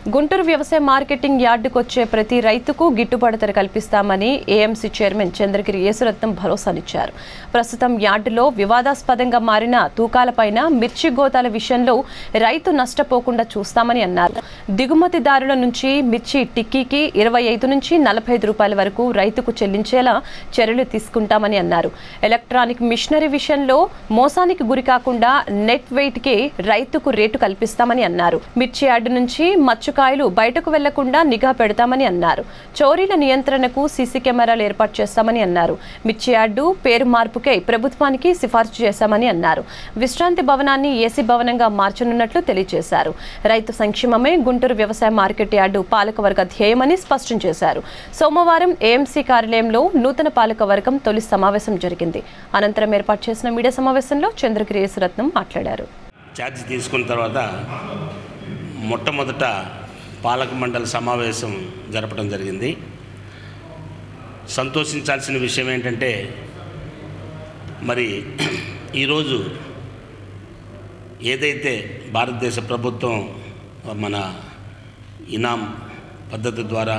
గుంటూరు వ్యవసాయ మార్కెటింగ్ యార్డుకు వచ్చే ప్రతి రైతుకు గిట్టుబాటు ధర కల్పిస్తామని ఏఎంసీ చైర్మన్ చంద్రగిరి యేసురత్నం భరోసానిచ్చారు ప్రస్తుతం యార్డులో వివాదాస్పదంగా మారిన తూకాలపైన మిర్చి గోతాల విషయంలో రైతు నష్టపోకుండా చూస్తామని అన్నారు దిగుమతిదారుల నుంచి మిర్చి టిక్కీకి ఇరవై ఐదు నుంచి నలభై ఐదు రూపాయల వరకు రైతుకు చెల్లించేలా చర్యలు తీసుకుంటామని అన్నారు ఎలక్ట్రానిక్ మిషనరీ విషయంలో మోసానికి గురి కాకుండా నెట్ వెయిట్ కి రైతుకు రేటు కల్పిస్తామని అన్నారు మిర్చి యార్డు నుంచి మచ్చుకాయలు బయటకు వెళ్లకుండా నిఘా పెడతామని అన్నారు చోరీల నియంత్రణకు సీసీ కెమెరాలు ఏర్పాటు చేస్తామని అన్నారు మిర్చి యార్డు పేరు మార్పుకై ప్రభుత్వానికి సిఫార్సు చేశామని అన్నారు విశ్రాంతి భవనాన్ని ఏసీ భవనంగా మార్చనున్నట్లు తెలియజేశారు రైతు సంక్షేమమే గుంటూరు వ్యవసాయ మార్కెట్ యార్డు పాలకవర్గ ధ్యేయమని స్పష్టం చేశారు సోమవారం ఏఎంసీ కార్యాలయంలో నూతన పాలకవర్గం తొలి సమావేశం జరిగింది అనంతరం ఏర్పాటు చేసిన మీడియా సమావేశంలో చంద్రగిరి యేసురత్నం మాట్లాడారు ఛార్జ్ తీసుకున్న తర్వాత మొట్టమొదట పాలక మండలి సమావేశం జరపడం జరిగింది సంతోషించాల్సిన విషయం ఏంటంటే మరి ఈరోజు ఏదైతే భారతదేశ ప్రభుత్వం మన ఇనాం పద్ధతి ద్వారా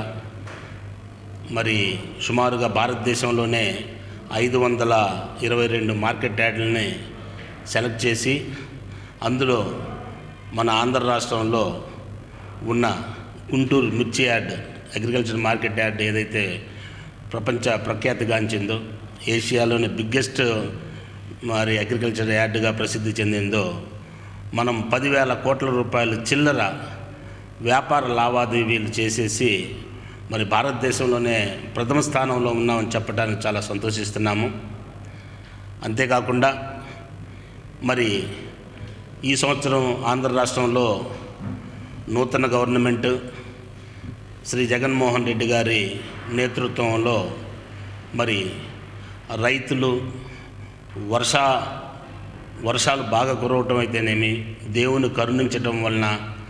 మరి సుమారుగా భారతదేశంలోనే ఐదు వందల ఇరవై రెండు మార్కెట్ యార్డులని సెలెక్ట్ చేసి అందులో మన ఆంధ్ర రాష్ట్రంలో ఉన్న గుంటూరు మిర్చి యార్డ్ అగ్రికల్చర్ మార్కెట్ యార్డ్ ఏదైతే ప్రపంచ ప్రఖ్యాతిగాంచిందో ఏషియాలోని బిగ్గెస్ట్ మరి అగ్రికల్చర్ యార్డ్గా ప్రసిద్ధి చెందిందో మనం పదివేల కోట్ల రూపాయలు చిల్లర వ్యాపార లావాదేవీలు చేసేసి మరి భారతదేశంలోనే ప్రథమ స్థానంలో ఉన్నామని చెప్పడానికి చాలా సంతోషిస్తున్నాము అంతేకాకుండా మరి ఈ సంవత్సరం ఆంధ్ర రాష్ట్రంలో నూతన గవర్నమెంట్ శ్రీ జగన్మోహన్ రెడ్డి గారి నేతృత్వంలో మరి రైతులు వర్ష వర్షాలు బాగా కురవటం అయితేనేమి దేవుని కరుణించటం వలన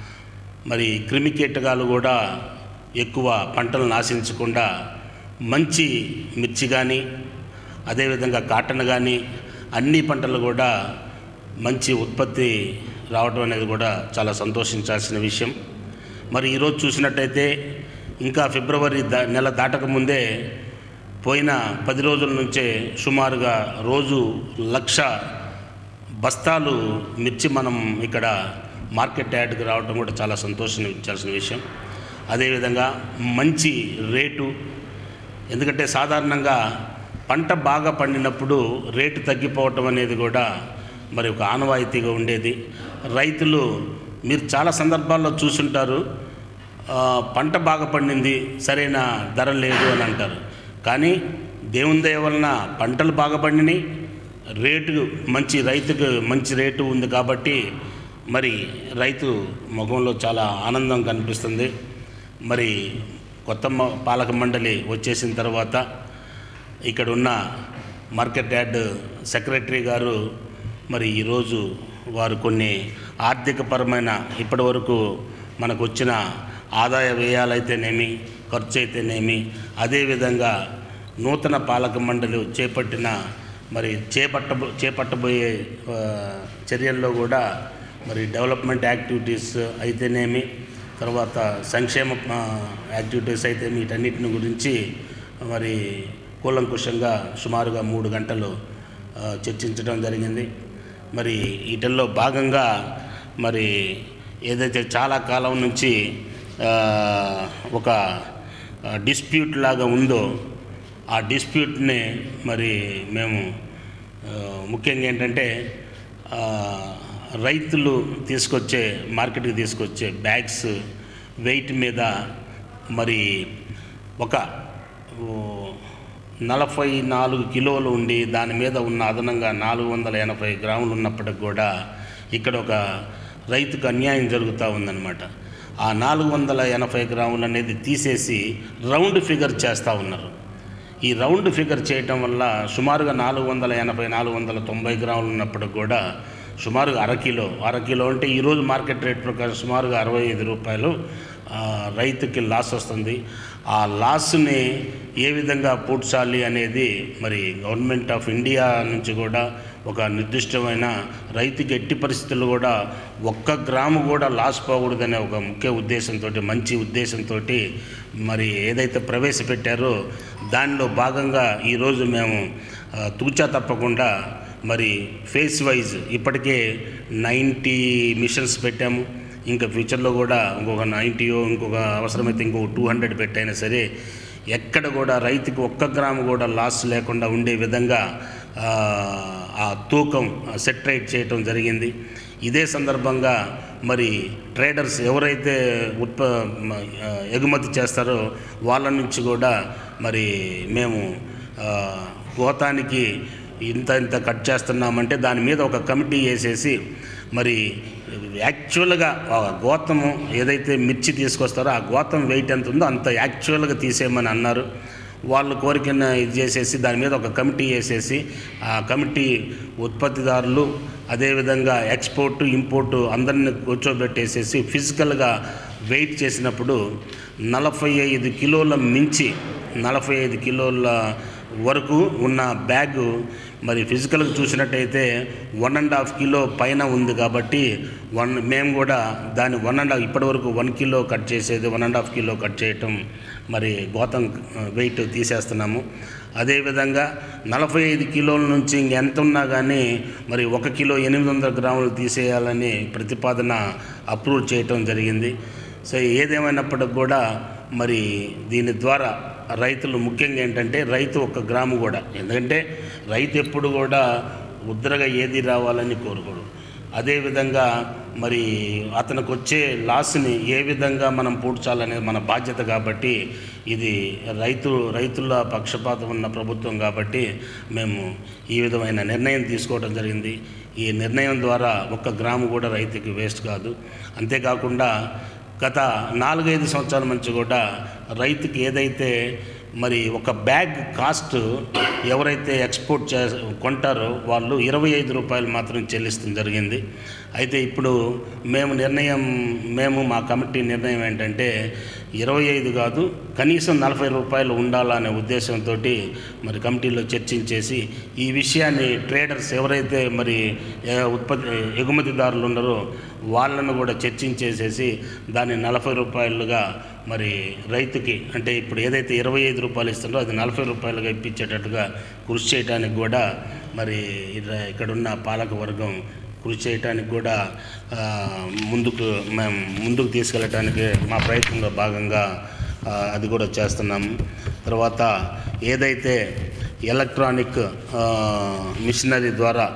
మరి క్రిమి కీటకాలు కూడా ఎక్కువ పంటలు నాశించకుండా మంచి మిర్చి కానీ అదేవిధంగా కాటన్ కానీ అన్ని పంటలు కూడా మంచి ఉత్పత్తి రావడం అనేది కూడా చాలా సంతోషించాల్సిన విషయం మరి ఈరోజు చూసినట్టయితే ఇంకా ఫిబ్రవరి దా నెల దాటకముందే పోయిన పది రోజుల నుంచే సుమారుగా రోజు లక్ష బస్తాలు మిర్చి మనం ఇక్కడ మార్కెట్ యార్డ్కి రావడం కూడా చాలా సంతోషించాల్సిన విషయం అదేవిధంగా మంచి రేటు ఎందుకంటే సాధారణంగా పంట బాగా పండినప్పుడు రేటు తగ్గిపోవటం అనేది కూడా మరి ఒక ఆనవాయితీగా ఉండేది రైతులు మీరు చాలా సందర్భాల్లో చూసుంటారు ఆ, పంట బాగా పండింది సరైన ధర లేదు అని అంటారు కానీ దేవుని దయ వలన పంటలు బాగా పండినాయి రేటు మంచి రైతుకు మంచి రేటు ఉంది కాబట్టి మరి రైతు ముఖంలో చాలా ఆనందం కనిపిస్తుంది మరి కొత్త మ- పాలక మండలి వచ్చేసిన తర్వాత ఇక్కడ ఉన్న మార్కెట్ యార్డ్ సెక్రటరీ గారు మరి ఈరోజు వారు కొన్ని ఆర్థికపరమైన ఇప్పటివరకు మనకు వచ్చిన ఆదాయ వ్యయాలైతేనేమి ఖర్చు అయితేనేమి అదేవిధంగా నూతన పాలక మండలి చేపట్టిన మరి చేపట్ట చేపట్టబోయే ఆ, చర్యల్లో కూడా మరి డెవలప్మెంట్ యాక్టివిటీస్ అయితేనేమి తర్వాత సంక్షేమ ఆ, యాక్టివిటీస్ అయితే వీటన్నిటిని గురించి మరి కూలంకుషంగా సుమారుగా మూడు గంటలు ఆ, చర్చించడం జరిగింది మరి వీటిల్లో భాగంగా మరి ఏదైతే చాలా కాలం నుంచి ఆ, ఒక డిస్ప్యూట్ లాగా ఉందో ఆ డిస్ప్యూట్ని మరి మేము ఆ, ముఖ్యంగా ఏంటంటే ఆ, రైతులు తీసుకొచ్చే మార్కెట్కి తీసుకొచ్చే బ్యాగ్స్ వెయిట్ మీద మరి ఒక ఓ, నలభై నాలుగు కిలోలు ఉండి దాని మీద ఉన్న అదనంగా నాలుగు వందల ఎనభై గ్రాములు ఉన్నప్పటికి కూడా ఇక్కడ ఒక రైతుకు అన్యాయం జరుగుతూ ఉందన్నమాట ఆ నాలుగు వందల ఎనభై గ్రాములు అనేది తీసేసి రౌండ్ ఫిగర్ చేస్తూ ఉన్నారు ఈ రౌండ్ ఫిగర్ చేయటం వల్ల సుమారుగా నాలుగు వందల ఎనభై నాలుగు వందల తొంభై గ్రాములు ఉన్నప్పటికి కూడా సుమారుగా అరకిలో అరకిలో అంటే ఈరోజు మార్కెట్ రేట్ ప్రకారం సుమారుగా అరవై ఐదు రూపాయలు ఆ, రైతుకి లాస్ వస్తుంది ఆ లాస్ని ఏ విధంగా పూడ్చాలి అనేది మరి గవర్నమెంట్ ఆఫ్ ఇండియా నుంచి కూడా ఒక నిర్దిష్టమైన రైతుకి ఎట్టి పరిస్థితుల్లో కూడా ఒక్క గ్రాము కూడా లాస్ పోకూడదనే ఒక ముఖ్య ఉద్దేశంతో మంచి ఉద్దేశంతో మరి ఏదైతే ప్రవేశపెట్టారో దానిలో భాగంగా ఈరోజు మేము ఆ, తూచా తప్పకుండా మరి ఫేస్ వైజ్ ఇప్పటికే నైంటీ మిషన్స్ పెట్టాము ఇంకా ఫ్యూచర్లో కూడా ఇంకొక నైంటీయో ఇంకొక అవసరమైతే ఇంకొక టూ హండ్రెడ్ పెట్టైనా సరే ఎక్కడ కూడా రైతుకి ఒక్క గ్రాము కూడా లాస్ లేకుండా ఉండే విధంగా ఆ, ఆ తూకం సెట్ రైట్ చేయటం జరిగింది ఇదే సందర్భంగా మరి ట్రేడర్స్ ఎవరైతే ఉత్ప మ- ఆ, ఎగుమతి చేస్తారో వాళ్ళ నుంచి కూడా మరి మేము ఆ, గోతానికి ఇంత ఇంత కట్ చేస్తున్నామంటే దాని మీద ఒక కమిటీ వేసేసి మరి యాక్చువల్గా ఆ గోతము ఏదైతే మిర్చి తీసుకొస్తారో ఆ గోతం వెయిట్ ఎంత ఉందో అంత యాక్చువల్గా తీసేయమని అన్నారు వాళ్ళు కోరికన ఇది చేసేసి దాని మీద ఒక కమిటీ వేసేసి ఆ కమిటీ ఉత్పత్తిదారులు అదేవిధంగా ఎక్స్పోర్ట్ ఇంపోర్ట్ అందరిని కూర్చోబెట్టేసేసి ఫిజికల్గా వెయిట్ చేసినప్పుడు నలభై ఐదు కిలోల మించి నలభై ఐదు కిలోల వరకు ఉన్న బ్యాగు మరి ఫిజికల్గా చూసినట్టయితే వన్ అండ్ హాఫ్ కిలో పైన ఉంది కాబట్టి వన్ మేము కూడా దాన్ని వన్ అండ్ హాఫ్ ఇప్పటి వరకు వన్ కిలో కట్ చేసేది one and half kilo cut చేయటం మరి గోతం వెయిట్ తీసేస్తున్నాము అదేవిధంగా నలభై ఐదు కిలోల నుంచి ఇంకెంత ఉన్నా కానీ మరి ఒక కిలో ఎనిమిది వందల గ్రాములు తీసేయాలని ప్రతిపాదన అప్రూవ్ చేయటం జరిగింది సో ఏదేమైనప్పటికి కూడా మరి దీని ద్వారా రైతులు ముఖ్యంగా ఏంటంటే రైతు ఒక గ్రాము కూడా ఎందుకంటే రైతు ఎప్పుడు కూడా ఉద్రగా ఏది రావాలని కోరుకోడు అదేవిధంగా మరి అతనికి వచ్చే లాస్ని ఏ విధంగా మనం పూడ్చాలనేది మన బాధ్యత కాబట్టి ఇది రైతు రైతుల పక్షపాతం ఉన్న ప్రభుత్వం కాబట్టి మేము ఈ విధమైన నిర్ణయం తీసుకోవడం జరిగింది ఈ నిర్ణయం ద్వారా ఒక్క గ్రాము కూడా రైతుకి వేస్ట్ కాదు అంతేకాకుండా గత నాలుగైదు సంవత్సరాల నుంచి కూడా రైతుకి ఏదైతే మరి ఒక బ్యాగ్ కాస్ట్ ఎవరైతే ఎక్స్పోర్ట్ చే కొంటారో వాళ్ళు ఇరవై ఐదు రూపాయలు మాత్రం చెల్లిస్తాం జరిగింది అయితే ఇప్పుడు మేము నిర్ణయం మేము మా కమిటీ నిర్ణయం ఏంటంటే ఇరవై ఐదు కాదు కనీసం నలభై రూపాయలు ఉండాలనే ఉద్దేశంతో మరి కమిటీలో చర్చించేసి ఈ విషయాన్ని ట్రేడర్స్ ఎవరైతే మరి ఏ, ఉత్పత్తి ఎగుమతిదారులు ఉన్నారో వాళ్ళను కూడా చర్చించేసేసి దాన్ని నలభై రూపాయలుగా మరి రైతుకి అంటే ఇప్పుడు ఏదైతే ఇరవై ఐదు రూపాయలు ఇస్తుందో అది నలభై రూపాయలుగా ఇప్పించేటట్టుగా కృషి చేయడానికి కూడా మరి ఇక్కడ ఇక్కడున్న పాలక వర్గం కృషి చేయడానికి కూడా ఆ, ముందుకు మేము ముందుకు తీసుకెళ్ళటానికి మా ప్రయత్నంలో భాగంగా ఆ, అది కూడా చేస్తున్నాము తర్వాత ఏదైతే ఎలక్ట్రానిక్ ఆ, మిషనరీ ద్వారా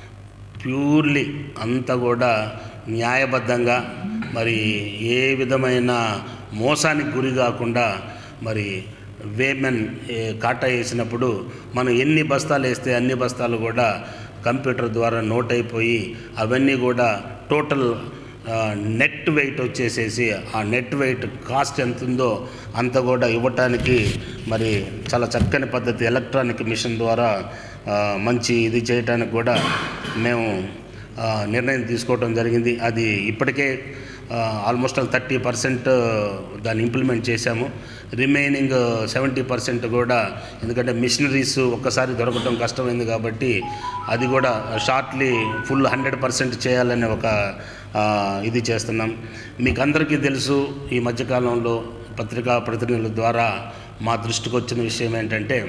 ప్యూర్లీ అంతా కూడా న్యాయబద్ధంగా మరి ఏ విధమైన మోసానికి గురి కాకుండా మరి వేమెన్ ఏ, కాటా వేసినప్పుడు మనం ఎన్ని బస్తాలు వేస్తే అన్ని బస్తాలు కూడా కంప్యూటర్ ద్వారా నోట్ అయిపోయి అవన్నీ కూడా టోటల్ ఆ, నెట్ వెయిట్ వచ్చేసేసి ఆ నెట్ వెయిట్ కాస్ట్ ఎంత ఉందో అంత కూడా ఇవ్వటానికి మరి చాలా చక్కని పద్ధతి ఎలక్ట్రానిక్ మిషన్ ద్వారా ఆ, మంచి ఇది చేయటానికి కూడా మేము ఆ, నిర్ణయం తీసుకోవడం జరిగింది అది ఇప్పటికే ఆల్మోస్ట్ ఆల్ థర్టీ పర్సెంట్ దాన్ని ఇంప్లిమెంట్ చేశాము రిమైనింగ్ సెవెంటీ పర్సెంట్ కూడా ఎందుకంటే మిషనరీస్ ఒక్కసారి దొరకటం కష్టమైంది కాబట్టి అది కూడా షార్ట్లీ ఫుల్ హండ్రెడ్ పర్సెంట్ చేయాలనే ఒక ఆ, ఇది చేస్తున్నాం మీకు అందరికీ తెలుసు ఈ మధ్యకాలంలో పత్రికా ప్రతినిధుల ద్వారా మా దృష్టికి వచ్చిన విషయం ఏంటంటే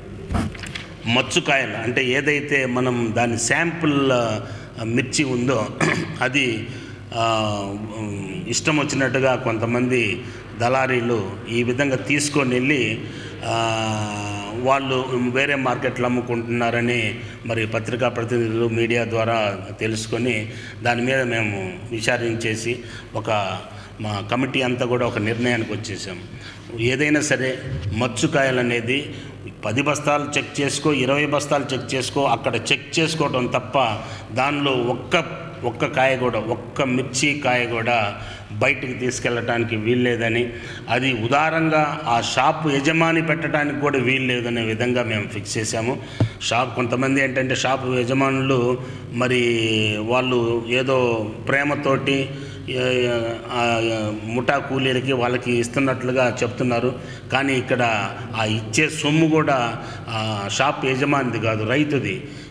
మచ్చుకాయలు అంటే ఏదైతే మనం దాని శాంపుల్ ఆ, మిర్చి ఉందో అది ఆ, ఉమ్, ఇష్టం వచ్చినట్టుగా కొంతమంది దళారీలు ఈ విధంగా తీసుకొని వెళ్ళి ఆ, వాళ్ళు వేరే మార్కెట్లో అమ్ముకుంటున్నారని మరి పత్రికా ప్రతినిధులు మీడియా ద్వారా తెలుసుకొని దాని మీద మేము విచారించేసి ఒక మా కమిటీ అంతా కూడా ఒక నిర్ణయానికి వచ్చేసాం ఏదైనా సరే మచ్చుకాయలు అనేది పది బస్తాలు చెక్ చేసుకో ఇరవై బస్తాలు చెక్ చేసుకో అక్కడ చెక్ చేసుకోవడం తప్ప దానిలో ఒక్క ఒక్క కాయ కూడా ఒక్క మిర్చి కాయ కూడా బయటికి తీసుకెళ్ళటానికి వీల్లేదని అది ఉదారంగా ఆ షాప్ యజమాని పెట్టడానికి కూడా వీల్లేదనే విధంగా మేము ఫిక్స్ చేశాము షాప్ కొంతమంది ఏంటంటే షాప్ యజమానులు మరి వాళ్ళు ఏదో ప్రేమతోటి ఏ- ఏ- ఆ ముఠా కూలీలకి వాళ్ళకి ఇస్తున్నట్లుగా చెప్తున్నారు కానీ ఇక్కడ ఆ ఇచ్చే సొమ్ము కూడా ఆ షాప్ యజమానిది కాదు రైతుది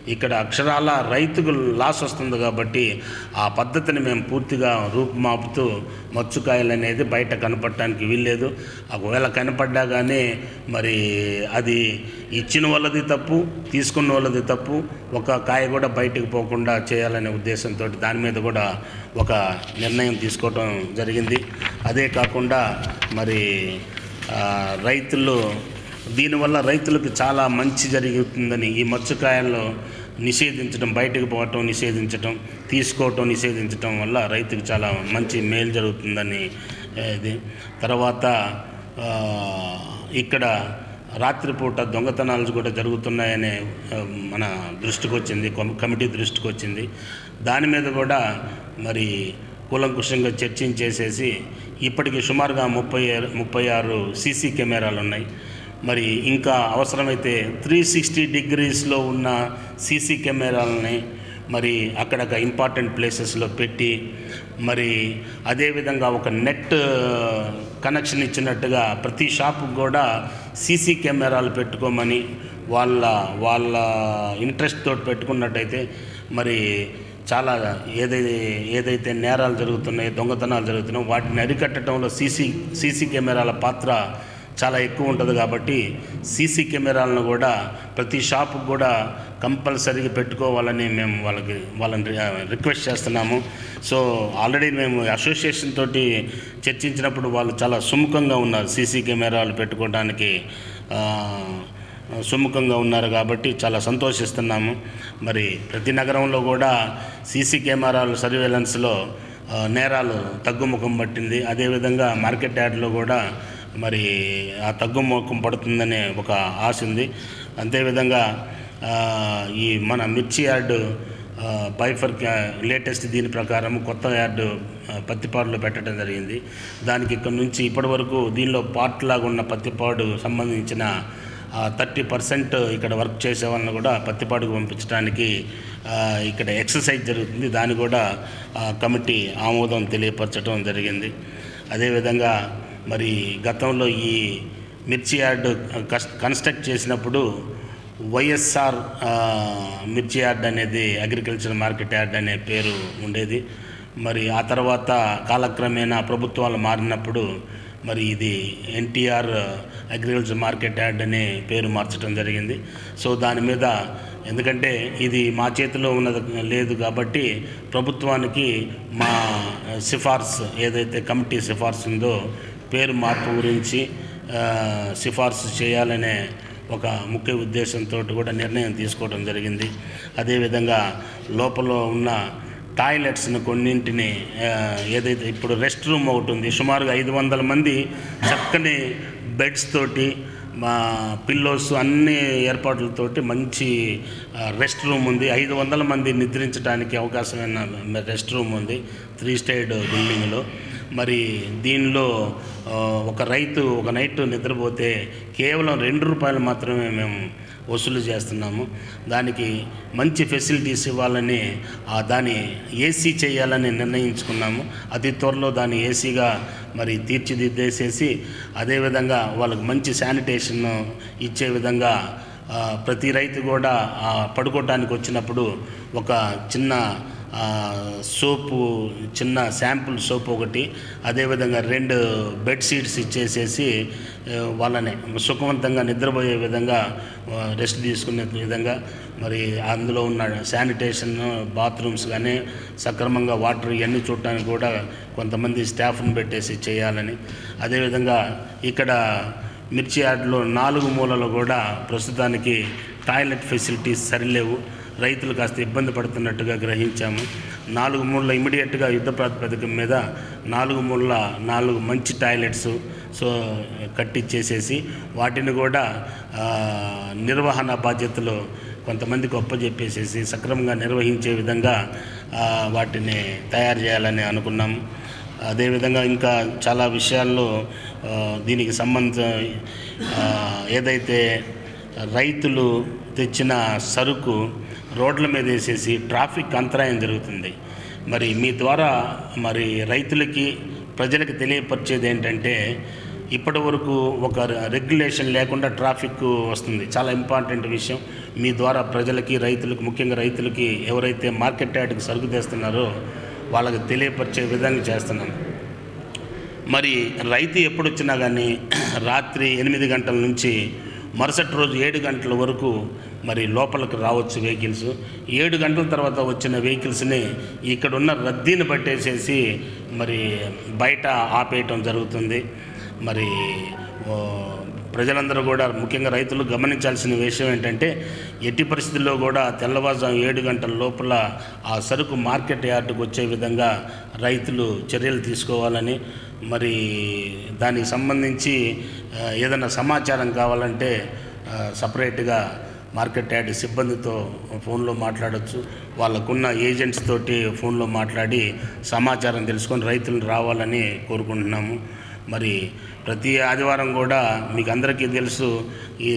ఇక్కడ అక్షరాల రైతుకు లాస్ వస్తుంది కాబట్టి ఆ పద్ధతిని మేము పూర్తిగా రూపుమాపుతూ మచ్చుకాయలు అనేది బయట కనపడటానికి వీల్లేదు ఒకవేళ కనపడ్డా కానీ మరి అది ఇచ్చిన వాళ్ళది తప్పు తీసుకున్న వాళ్ళది తప్పు ఒక కాయ కూడా బయటకు పోకుండా చేయాలనే ఉద్దేశంతో దాని మీద కూడా ఒక నిర్ణయం తీసుకోవటం జరిగింది అదే కాకుండా మరి ఆ, రైతులు దీనివల్ల రైతులకు చాలా మంచి జరుగుతుందని ఈ మత్స్యకాయలను నిషేధించడం బయటకు పోవటం నిషేధించటం తీసుకోవటం నిషేధించటం వల్ల రైతుకు చాలా మంచి మేలు జరుగుతుందని ఆ, ఇది తర్వాత ఆ, ఇక్కడ రాత్రిపూట దొంగతనాలు కూడా జరుగుతున్నాయనే ఆ, మన దృష్టికి వచ్చింది కమ్- కమిటీ దృష్టికి వచ్చింది దాని మీద కూడా మరి కూలంకుషంగా చర్చించేసేసి ఇప్పటికి సుమారుగా ముప్పై ఆరు- ముప్పై ఆరు సీసీ కెమెరాలు ఉన్నాయి మరి ఇంకా అవసరమైతే త్రీ సిక్స్టీ డిగ్రీస్లో ఉన్న సీసీ కెమెరాలని మరి అక్కడక్కడ ఇంపార్టెంట్ ప్లేసెస్లో పెట్టి మరి అదేవిధంగా ఒక నెట్ కనెక్షన్ ఇచ్చినట్టుగా ప్రతి షాపుకు కూడా సీసీ కెమెరాలు పెట్టుకోమని వాళ్ళ వాళ్ళ ఇంట్రెస్ట్ తోటి పెట్టుకున్నట్టయితే మరి చాలా ఏదైతే ఏదైతే నేరాలు జరుగుతున్నాయో దొంగతనాలు జరుగుతున్నాయో వాటిని అరికట్టడంలో సీసీ సీసీ కెమెరాల పాత్ర చాలా ఎక్కువ ఉంటుంది కాబట్టి సీసీ కెమెరాలను కూడా ప్రతి షాపుకు కూడా కంపల్సరీగా పెట్టుకోవాలని మేము వాళ్ళకి వాళ్ళని రి- రిక్వెస్ట్ చేస్తున్నాము సో ఆల్రెడీ మేము అసోసియేషన్ తోటి చర్చించినప్పుడు వాళ్ళు చాలా సుముఖంగా ఉన్నారు సీసీ కెమెరాలు పెట్టుకోవడానికి ఆ, సుముఖంగా ఉన్నారు కాబట్టి చాలా సంతోషిస్తున్నాము మరి ప్రతి నగరంలో కూడా సీసీ కెమెరాలు సర్వేలెన్స్లో ఆ, నేరాలు తగ్గుముఖం పట్టింది అదేవిధంగా మార్కెట్ యార్డ్లో కూడా మరి ఆ తగ్గుముఖం పడుతుందనే ఒక ఆశ ఉంది అంతేవిధంగా ఆ, ఈ మన మిర్చి యార్డు బైఫర్ లేటెస్ట్ దీని ప్రకారం కొత్త యార్డు ఆ, పత్తిపాడులో పెట్టడం జరిగింది దానికి ఇక్కడ నుంచి ఇప్పటి వరకు దీనిలో పార్ట్ లాగా ఉన్న పత్తిపాడు సంబంధించిన థర్టీ పర్సెంట్ ఇక్కడ వర్క్ చేసే వాళ్ళని కూడా పత్తిపాడుకు పంపించడానికి ఆ, ఇక్కడ ఎక్సర్సైజ్ జరుగుతుంది దాన్ని కూడా ఆ, కమిటీ ఆమోదం తెలియపరచడం జరిగింది అదేవిధంగా మరి గతంలో ఈ మిర్చి యార్డు కస్- కన్స్ట్రక్ట్ చేసినప్పుడు వైఎస్ఆర్ ఆ, మిర్చి యార్డ్ అనేది అగ్రికల్చర్ మార్కెట్ యార్డ్ అనే పేరు ఉండేది మరి ఆ తర్వాత కాలక్రమేణా ప్రభుత్వాలు మారినప్పుడు మరి ఇది ఎన్టీఆర్ అగ్రికల్చర్ మార్కెట్ యార్డ్ అనే పేరు మార్చడం జరిగింది సో దాని మీద ఎందుకంటే ఇది మా చేతిలో ఉన్నది లేదు కాబట్టి ప్రభుత్వానికి మా సిఫార్సు ఏదైతే కమిటీ సిఫార్సు ఉందో పేరు మార్పు గురించి ఆ, సిఫార్సు చేయాలనే ఒక ముఖ్య ఉద్దేశంతో కూడా నిర్ణయం తీసుకోవడం జరిగింది అదేవిధంగా లోపల ఉన్న టాయిలెట్స్ని కొన్నింటిని ఆ, ఏదైతే ఇప్పుడు రెస్ట్ రూమ్ ఒకటి ఉంది సుమారుగా ఐదు వందల మంది చక్కని బెడ్స్ తోటి మా పిల్లోస్ అన్ని ఏర్పాట్లతోటి మంచి ఆ, రెస్ట్ రూమ్ ఉంది ఐదు వందల మంది నిద్రించడానికి అవకాశమైన రెస్ట్ రూమ్ ఉంది త్రీ స్టేడ్ బిల్డింగ్లో మరి దీనిలో ఆ, ఒక రైతు ఒక నైట్ నిద్రపోతే కేవలం రెండు రూపాయలు మాత్రమే మేము వసూలు చేస్తున్నాము దానికి మంచి ఫెసిలిటీస్ ఇవ్వాలని ఆ దాన్ని ఏసీ చేయాలని నిర్ణయించుకున్నాము అతి త్వరలో దాన్ని ఏసీగా మరి తీర్చిదిద్దేసేసి అదేవిధంగా వాళ్ళకి మంచి శానిటేషన్ ఇచ్చే విధంగా ఆ, ప్రతి రైతు కూడా ఆ, పడుకోవటానికి వచ్చినప్పుడు ఒక చిన్న ఆ, సోపు చిన్న శాంపుల్ సోప్ ఒకటి అదేవిధంగా రెండు బెడ్ షీట్స్ ఇచ్చేసేసి ఆ, వాళ్ళని సుఖవంతంగా నిద్రపోయే విధంగా ఆ, రెస్ట్ తీసుకునే విధంగా మరి అందులో ఉన్న శానిటేషన్ బాత్రూమ్స్ కానీ సక్రమంగా వాటర్ ఇవన్నీ చూడటానికి కూడా కొంతమంది స్టాఫ్ని పెట్టేసి చేయాలని అదేవిధంగా ఇక్కడ మిర్చి యార్డ్లో నాలుగు మూలలు కూడా ప్రస్తుతానికి టాయిలెట్ ఫెసిలిటీస్ సరిలేవు రైతులు కాస్త ఇబ్బంది పడుతున్నట్టుగా గ్రహించాము నాలుగు మూల ఇమీడియట్గా యుద్ధ ప్రాతిపదిక మీద నాలుగు మూల నాలుగు మంచి టాయిలెట్స్ సో కట్టించేసేసి వాటిని కూడా ఆ, నిర్వహణ బాధ్యతలు కొంతమందికి ఒప్పజెప్పేసేసి సక్రమంగా నిర్వహించే విధంగా ఆ, వాటిని తయారు చేయాలని అనుకున్నాము అదేవిధంగా ఇంకా చాలా విషయాల్లో ఆ, దీనికి సంబంధ ఆ, ఏదైతే రైతులు తెచ్చిన సరుకు రోడ్ల మీద వేసేసి ట్రాఫిక్ అంతరాయం జరుగుతుంది మరి మీ ద్వారా మరి రైతులకి ప్రజలకు తెలియపరిచేది ఏంటంటే ఇప్పటి వరకు ఒక రెగ్యులేషన్ లేకుండా ట్రాఫిక్ వస్తుంది చాలా ఇంపార్టెంట్ విషయం మీ ద్వారా ప్రజలకి రైతులకు ముఖ్యంగా రైతులకి ఎవరైతే మార్కెట్ యార్డ్కి సరుకు తెస్తున్నారో వాళ్ళకి తెలియపరిచే విధంగా చేస్తున్నాం మరి రైతు ఎప్పుడు వచ్చినా కానీ రాత్రి ఎనిమిది గంటల నుంచి మరుసటి రోజు ఏడు గంటల వరకు మరి లోపలికి రావచ్చు వెహికల్స్ ఏడు గంటల తర్వాత వచ్చిన వెహికల్స్ని ఇక్కడ ఉన్న రద్దీని పట్టేసేసి మరి బయట ఆపేయటం జరుగుతుంది మరి ఓ, ప్రజలందరూ కూడా ముఖ్యంగా రైతులు గమనించాల్సిన విషయం ఏంటంటే ఎట్టి పరిస్థితుల్లో కూడా తెల్లవారుజాము ఏడు గంటల లోపల ఆ సరుకు మార్కెట్ యార్డుకు వచ్చే విధంగా రైతులు చర్యలు తీసుకోవాలని మరి దానికి సంబంధించి ఆ, ఏదైనా సమాచారం కావాలంటే ఆ, సపరేట్గా మార్కెట్ యార్డ్ సిబ్బందితో ఫోన్లో మాట్లాడొచ్చు వాళ్ళకున్న ఏజెంట్స్ తోటి ఫోన్లో మాట్లాడి సమాచారం తెలుసుకొని రైతులు రావాలని కోరుకుంటున్నాము మరి ప్రతి ఆదివారం కూడా మీకు అందరికీ తెలుసు ఈ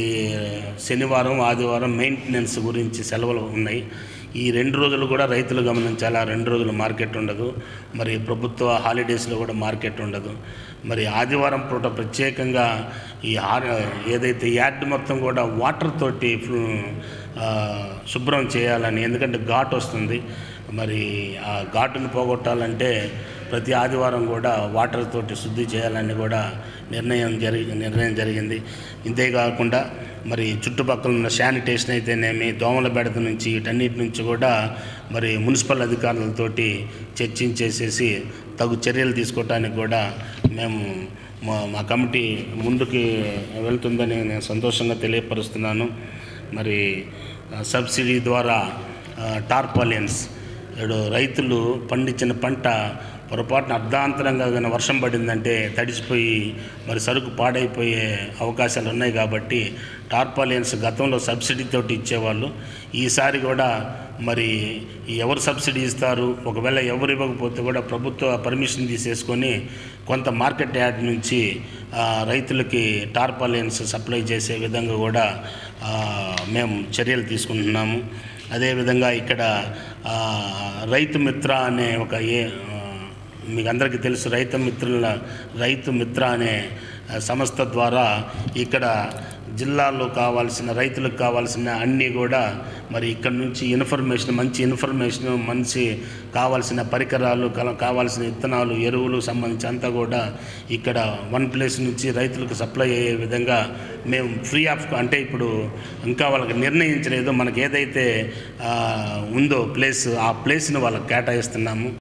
శనివారం ఆదివారం మెయింటెనెన్స్ గురించి సెలవులు ఉన్నాయి ఈ రెండు రోజులు కూడా రైతులు గమనించాలి ఆ రెండు రోజులు మార్కెట్ ఉండదు మరి ప్రభుత్వ హాలిడేస్లో కూడా మార్కెట్ ఉండదు మరి ఆదివారం పూట ప్రత్యేకంగా ఈ ఆర్ ఏదైతే యార్డ్ మొత్తం కూడా వాటర్ తోటి ఫు- ఆ, శుభ్రం చేయాలని ఎందుకంటే ఘాట్ వస్తుంది మరి ఆ ఘాటును పోగొట్టాలంటే ప్రతి ఆదివారం కూడా వాటర్ తోటి శుద్ధి చేయాలని కూడా నిర్ణయం జరిగి నిర్ణయం జరిగింది ఇంతేకాకుండా మరి చుట్టుపక్కల ఉన్న శానిటేషన్ అయితేనేమి దోమల బెడత నుంచి వీటన్నిటి నుంచి కూడా మరి మున్సిపల్ అధికారులతోటి చర్చించేసేసి తగు చర్యలు తీసుకోవటానికి కూడా మేము మా మా కమిటీ ముందుకి వెళ్తుందని నేను సంతోషంగా తెలియపరుస్తున్నాను మరి ఆ, సబ్సిడీ ద్వారా ఆ, టార్పాలియన్స్ ఇప్పుడు రైతులు పండించిన పంట పొరపాటున అర్ధాంతరంగా కానీ వర్షం పడిందంటే తడిసిపోయి మరి సరుకు పాడైపోయే అవకాశాలు ఉన్నాయి కాబట్టి టార్పాలియన్స్ గతంలో సబ్సిడీతోటి ఇచ్చేవాళ్ళు ఈసారి కూడా మరి ఎవరు సబ్సిడీ ఇస్తారు ఒకవేళ ఎవరు ఇవ్వకపోతే కూడా ప్రభుత్వ పర్మిషన్ తీసేసుకొని కొంత మార్కెట్ యార్డ్ నుంచి ఆ, రైతులకి టార్పాలియన్స్ సప్లై చేసే విధంగా కూడా ఆ, మేము చర్యలు తీసుకుంటున్నాము అదేవిధంగా ఇక్కడ ఆ, రైతు మిత్ర అనే ఒక ఏ ఆ, మీకు అందరికీ తెలుసు రైతు మిత్రుల రైతు మిత్ర అనే ఆ, సంస్థ ద్వారా ఇక్కడ జిల్లాలో కావాల్సిన రైతులకు కావాల్సిన అన్నీ కూడా మరి ఇక్కడ నుంచి ఇన్ఫర్మేషన్ మంచి ఇన్ఫర్మేషన్ మంచి కావాల్సిన పరికరాలు కల- కావాల్సిన విత్తనాలు ఎరువులు సంబంధించి అంతా కూడా ఇక్కడ వన్ ప్లేస్ నుంచి రైతులకు సప్లై అయ్యే విధంగా మేము ఫ్రీ ఆఫ్ అంటే ఇప్పుడు ఇంకా వాళ్ళకి నిర్ణయించలేదు మనకి ఏదైతే ఆ, ఉందో ప్లేస్ ఆ ప్లేస్ని వాళ్ళకి కేటాయిస్తున్నాము